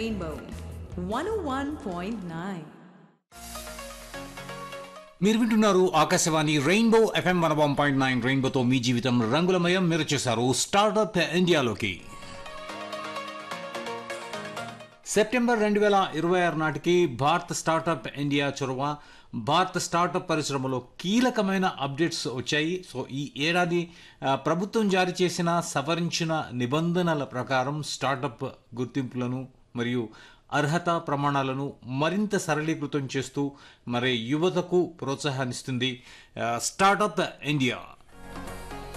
Rainbow 101.9. మీరు వింటున్నారు Akashvani rainbow FM one one point nine రెయిన్బోతో మీ జీవితం రంగులమయం మీరు చేశారు స్టార్టప్ ఇండియాలోకి సెప్టెంబర్ రెండు వేల ఇరవై ఆరు నాటికి భారత్ స్టార్టప్ ఇండియా చొరవ భారత స్టార్టప్ పరిశ్రమలో కీలకమైన అప్డేట్స్ వచ్చాయి సో ఈ ఏడాది ఆ, ప్రభుత్వం జారీ చేసిన సవరించిన నిబంధనల ప్రకారం స్టార్టప్ గుర్తింపులను మరియు అర్హత ప్రమాణాలను మరింత సరళీకృతం చేస్తూ మరి యువతకు ప్రోత్సాహాన్నిస్తుంది ఆ, స్టార్టప్ ఇండియా